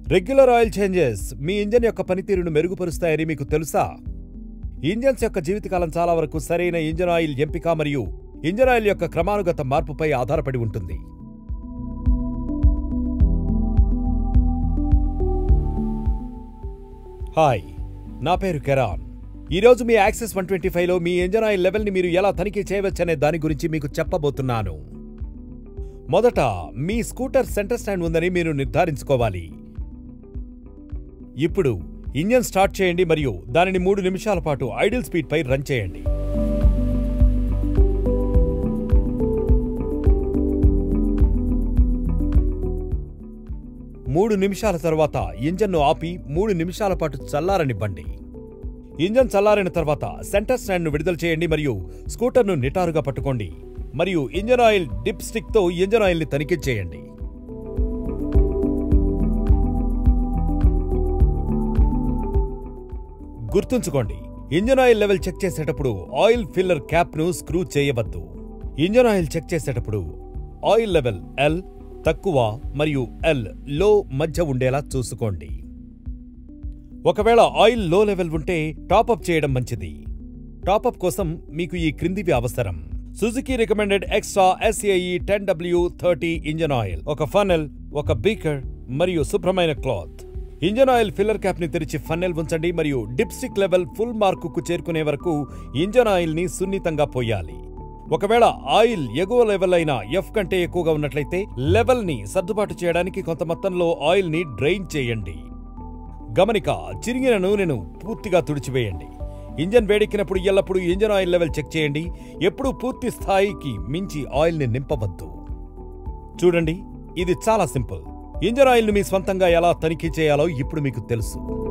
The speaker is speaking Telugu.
రెగ్యులర్ ఆయిల్ చేంజెస్ మీ ఇంజన్ యొక్క పనితీరును మెరుగుపరుస్తాయని మీకు తెలుసా ఇంజన్స్ యొక్క జీవితకాలం చాలా వరకు సరైన ఇంజన్ ఆయిల్ ఎంపిక మరియు ఇంజన్ ఆయిల్ యొక్క క్రమానుగత మార్పుపై ఆధారపడి ఉంటుంది హాయ్ నా పేరు కెరాన్ ఈరోజు మీ యాక్సెస్ వన్ ట్వంటీ ఫైవ్లో మీ ఇంజన్ ఆయిల్ లెవెల్ని మీరు ఎలా తనిఖీ చేయవచ్చనే దాని గురించి మీకు చెప్పబోతున్నాను మొదట మీ స్కూటర్ సెంటర్ స్టాండ్ ఉందని మీరు నిర్ధారించుకోవాలి ఇప్పుడు ఇంజన్ స్టార్ట్ చేయండి మరియు దానిని మూడు నిమిషాల పాటు ఐడిల్ స్పీడ్ పై రన్ చేయండి మూడు నిమిషాల తర్వాత ఇంజన్ను ఆపి మూడు నిమిషాల పాటు చల్లారనివ్వండి ఇంజన్ చల్లారిన తర్వాత సెంటర్ స్టాండ్ను విడుదల చేయండి మరియు స్కూటర్ను నిటారుగా పట్టుకోండి మరియు ఇంజన్ ఆయిల్ డిప్ స్టిక్తో ఇంజన్ ఆయిల్ని తనిఖీ చేయండి గుర్తుంచుకోండి ఇంజన్ ఆయిల్ లెవెల్ చెక్ చేసేటప్పుడు ఆయిల్ ఫిల్లర్ క్యాప్ను స్క్రూ చేయవద్దు ఇంజన్ ఆయిల్ చెక్ చేసేటప్పుడు ఆయిల్ లెవెల్ ఎల్ తక్కువ మరియు ఎల్ లో మధ్య ఉండేలా చూసుకోండి ఒకవేళ ఆయిల్ లో లెవెల్ ఉంటే టాప్అప్ చేయడం మంచిది టాప్అప్ కోసం మీకు ఈ క్రిందివి అవసరం Suzuki recommended extra SAE ten W thirty engine oil ఒక ఫనెల్ ఒక బీకర్ మరియు శుభ్రమైన cloth engine oil filler cap ని తెరిచి ఫన్నెల్ ఉంచండి మరియు డిప్స్టిక్ లెవెల్ ఫుల్ మార్కుకు చేరుకునే వరకు ఇంజన్ ఆయిల్ ని సున్నితంగా పోయాలి ఒకవేళ ఆయిల్ ఎగువ లెవెల్ అయిన ఎఫ్ కంటే ఎక్కువగా ఉన్నట్లయితే లెవెల్ ని సర్దుబాటు చేయడానికి కొంత మొత్తంలో ఆయిల్ ని డ్రైన్ చేయండి గమనిక చిరిగిన నూనెను పూర్తిగా తుడిచివేయండి ఇంజన్ వేడెక్కినప్పుడు ఎల్లప్పుడూ ఇంజన్ ఆయిల్ లెవెల్ చెక్ చేయండి ఎప్పుడూ పూర్తి స్థాయికి మించి ఆయిల్ని నింపవద్దు చూడండి ఇది చాలా సింపుల్ ఇంజన్ ఆయిల్ను మీ స్వంతంగా ఎలా తనిఖీ చేయాలో ఇప్పుడు మీకు తెలుసు